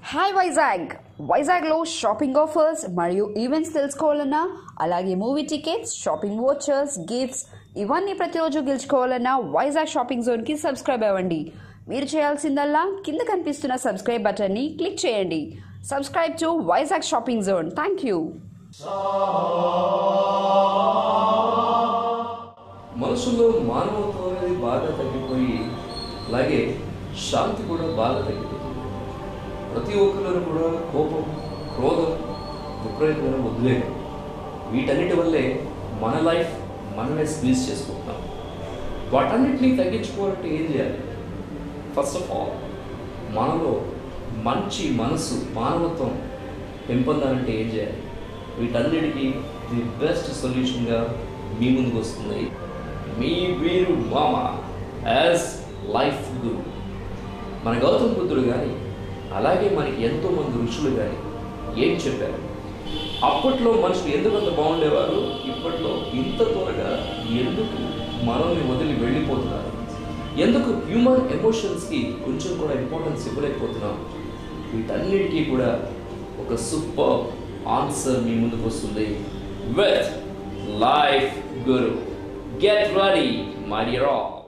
hi Vizag వైజాగ్లో shopping offers మరియు events తెలుసుకోవాలన్నా అలాగే movie tickets shopping vouchers gifts ఇవన్నీ ప్రతిరోజు గెలుచుకోవాలన్నా వైజాగ్ షాపింగ్ జోన్కి సబ్స్క్రైబ్ అవ్వండి మీరు చేయాల్సిందల్లా కింద కనిపిస్తున్న సబ్స్క్రైబ్ బటన్ని క్లిక్ చేయండి subscribe to Vizag shopping zone thank you మనసులో మానవత్వం అనేది బాగా తగ్గిపోయి అలాగే శాంతి కూడా బాగా తగ్గిపోతుంది ప్రతి ఒక్కరిలో కూడా కోపం క్రోధం విపరీతమైన ఉద్వేగం వీటన్నిటి వల్లే మన లైఫ్ మనమే స్క్వీజ్ చేసుకుంటున్నాం వాటన్నిటిని తగ్గించుకోవాలంటే ఏం చేయాలి ఫస్ట్ ఆఫ్ ఆల్ మనలో మంచి మనసు మానవత్వం పెంపొందాలంటే ఏం చేయాలి వీటన్నిటికీ ది బెస్ట్ సొల్యూషన్గా మీ ముందుకు వస్తుంది మీ వీరు మామ యాజ్ లైఫ్ గురు మన గౌతమ్ బుద్ధుడు కానీ అలాగే మనకి ఎంతోమంది ఋషులు కానీ ఏం చెప్పారు అప్పట్లో మనుషులు ఎందుకు అంత బాగుండేవారు ఇప్పట్లో ఇంత త్వరగా ఎందుకు మనల్ని వదిలి వెళ్ళిపోతున్నారు ఎందుకు హ్యూమన్ ఎమోషన్స్కి కొంచెం కూడా ఇంపార్టెన్స్ ఇవ్వలేకపోతున్నాం వీటన్నిటికీ కూడా ఒక సూపర్ ఆన్సర్ మీ ముందుకు వస్తుంది with life guru get ready my dear all